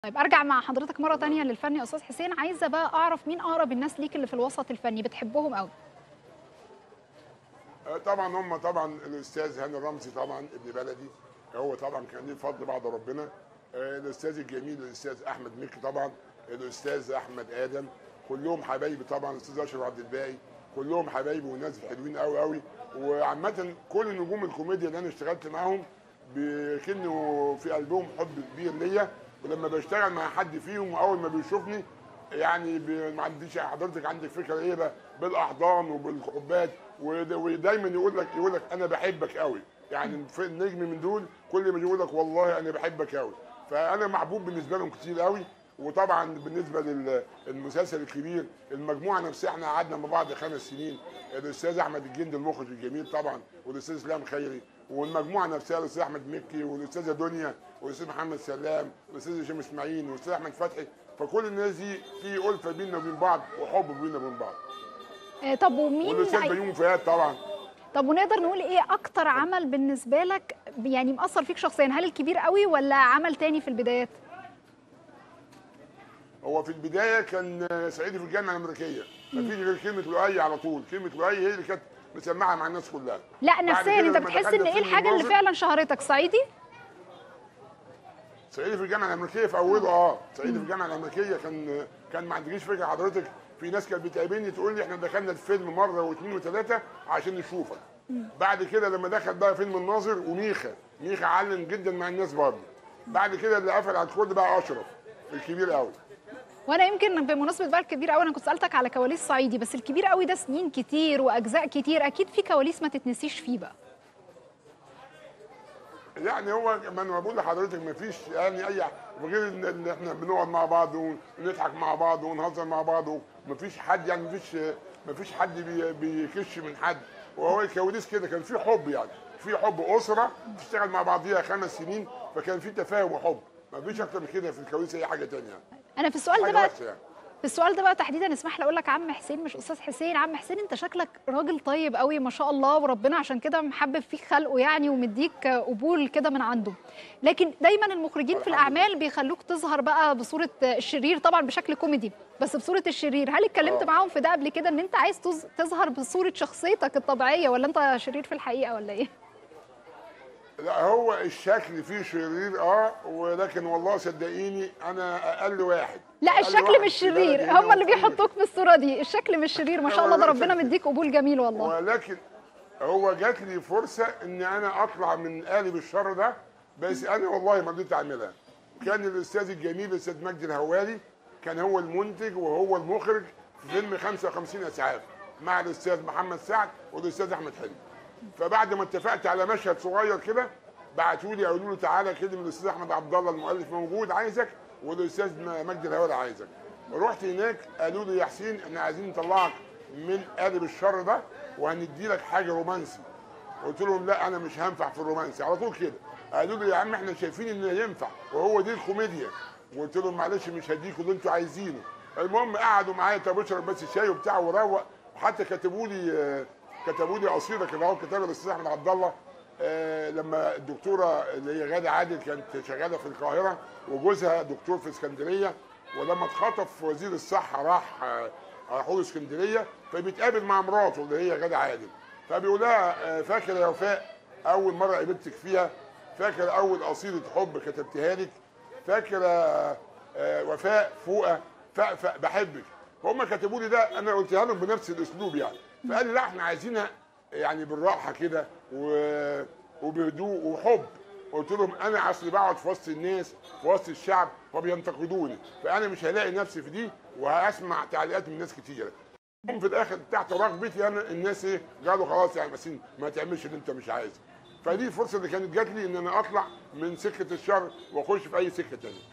طيب ارجع مع حضرتك مره تانية للفن يا استاذ حسين عايزه بقى اعرف مين اقرب الناس ليك اللي في الوسط الفني بتحبهم قوي آه، طبعا هم طبعا الاستاذ هاني رمزي طبعا ابن بلدي هو طبعا كان ليه فضل بعد ربنا آه، الاستاذ الجميل الاستاذ احمد مكي طبعا الاستاذ احمد ادم كلهم حبايبي طبعا الاستاذ اشرف عبد الباقي كلهم حبايبي وناس حلوين قوي قوي وعامه كل نجوم الكوميديا اللي انا اشتغلت معاهم بيكنوا في قلبهم حب كبير ليا ولما بشتغل مع حد فيهم واول ما بيشوفني يعني ب- ما عنديش حضرتك عندك فكره ايه بقى بالاحضان وبالحبات ود- ودايما يقول لك يقول لك انا بحبك قوي يعني في النجم من دول كل ما يقول لك والله انا بحبك قوي فانا محبوب بالنسبه لهم كتير قوي وطبعا بالنسبه للمسلسل الكبير المجموعه نفسها احنا قعدنا مع بعض خمس سنين الاستاذ احمد الجندي المخرج الجميل طبعا والاستاذ اسلام خيري والمجموعه نفسها الاستاذ احمد مكي والاستاذه دنيا والاستاذ محمد سلام والاستاذ هشام اسماعيل والاستاذ احمد فتحي فكل الناس دي في الفه بيننا وبين بعض وحب بيننا وبين بعض آه، طب ومين والاستاذ عاي- بيومي فؤاد طبعا طب ونقدر نقول ايه اكتر عمل بالنسبه لك يعني مأثر فيك شخصيا هل الكبير قوي ولا عمل تاني في البدايات هو في البدايه كان صعيدي في الجامعه الامريكيه مفيش غير كلمه لؤي على طول كلمه لؤي هي اللي كانت مسمعه مع الناس كلها لا بعد نفسيا كده انت لما بتحس دخلنا ان ايه فيلم الحاجه اللي الناظر، فعلا شهرتك صعيدي صعيدي في الجامعه الامريكيه في اوله اه صعيدي في الجامعه الامريكيه كان كان ما عندكيش فكره حضرتك في ناس كانت بتقابلني تقول لي احنا دخلنا الفيلم مره واثنين وثلاثه عشان نشوفك بعد كده لما دخل بقى فيلم الناظر وميخا ميخا علم جدا مع الناس برضه بعد كده اللي قفل على الكل بقى اشرف الكبير قوي وانا يمكن بمناسبه بقى الكبير قوي انا كنت سالتك على كواليس صعيدي بس الكبير قوي ده سنين كتير واجزاء كتير اكيد في كواليس ما تتنسيش فيه بقى يعني هو ما انا بقول لحضرتك ما فيش يعني اي غير ان إن احنا بنقعد مع بعض ونضحك مع بعض ونهزر مع بعض وما فيش حد يعني ما فيش ما فيش حد بي- بيكش من حد وهو الكواليس كده كان في حب يعني في حب اسره تشتغل مع بعضيها خمس سنين فكان في تفاهم وحب ما فيش اكتر من كده في الكواليس اي حاجه تانية يعني انا في السؤال ده حاجه بقى وحشه يعني في السؤال ده بقى تحديدا اسمح لي اقول لك عم حسين مش استاذ حسين عم حسين انت شكلك راجل طيب قوي ما شاء الله وربنا عشان كده محبب فيك خلقه يعني ومديك قبول كده من عنده لكن دايما المخرجين في الحمد الاعمال بيخلوك تظهر بقى بصوره الشرير طبعا بشكل كوميدي بس بصوره الشرير هل اتكلمت آه. معاهم في ده قبل كده ان انت عايز تظ- تظهر بصوره شخصيتك الطبيعيه ولا انت شرير في الحقيقه ولا ايه لا هو الشكل فيه شرير اه ولكن والله صدقيني انا اقل واحد لا أقل الشكل واحد مش في بلدي شرير هنا هم اللي وفي- بيحطوك في الصوره دي الشكل مش شرير ما شاء الله ده ولا ربنا شكل. مديك قبول جميل والله ولكن هو جات لي فرصه ان انا اطلع من قالب الشر ده بس انا والله ما رضيت اعملها كان الاستاذ الجميل الاستاذ مجدي الهواري كان هو المنتج وهو المخرج في فيلم 55 اسعاف مع الاستاذ محمد سعد والاستاذ احمد حلمي فبعد ما اتفقت على مشهد صغير كده بعتوا لي قالوا له تعالى كلم الاستاذ احمد عبد الله المؤلف موجود عايزك والاستاذ مجدي الهواري عايزك رحت هناك قالوا لي يا حسين احنا عايزين نطلعك من قالب الشر ده وهندي لك حاجه رومانسي قلت لهم لا انا مش هنفع في الرومانسي على طول كده قالوا لي يا عم احنا شايفين ان ينفع وهو دي الكوميديا قلت لهم معلش مش هديكوا اللي انتوا عايزينه المهم قعدوا معايا طب اشرب بس شاي وبتاع وروق وحتى كتبوا لي آه، كتبوا لي قصيده كده اهو كتبها الاستاذ احمد عبد الله آه، لما الدكتوره اللي هي غاده عادل كانت شغاله في القاهره وجوزها دكتور في اسكندريه ولما اتخطف وزير الصحه راح آه، راحوا له اسكندريه فبيتقابل مع مراته اللي هي غاده عادل فبيقول لها آه، فاكر يا وفاء اول مره قابلتك فيها فاكر اول قصيده حب كتبتها لك فاكر آه، آه، وفاء فوقه فأفأ بحبك هم كتبوا لي ده انا قلتها لهم بنفس الاسلوب يعني فقال لي لا احنا عايزينها يعني بالراحه كده و- وبهدوء وحب قلت لهم انا اصلي بقعد في وسط الناس في وسط الشعب فبينتقدوني فانا مش هلاقي نفسي في دي وهسمع تعليقات من ناس كتيره هم في الاخر تحت رغبتي انا الناس ايه قالوا خلاص يعني بس ما تعملش اللي انت مش عايزه فدي الفرصه اللي كانت جات لي ان انا اطلع من سكه الشر واخش في اي سكه تانيه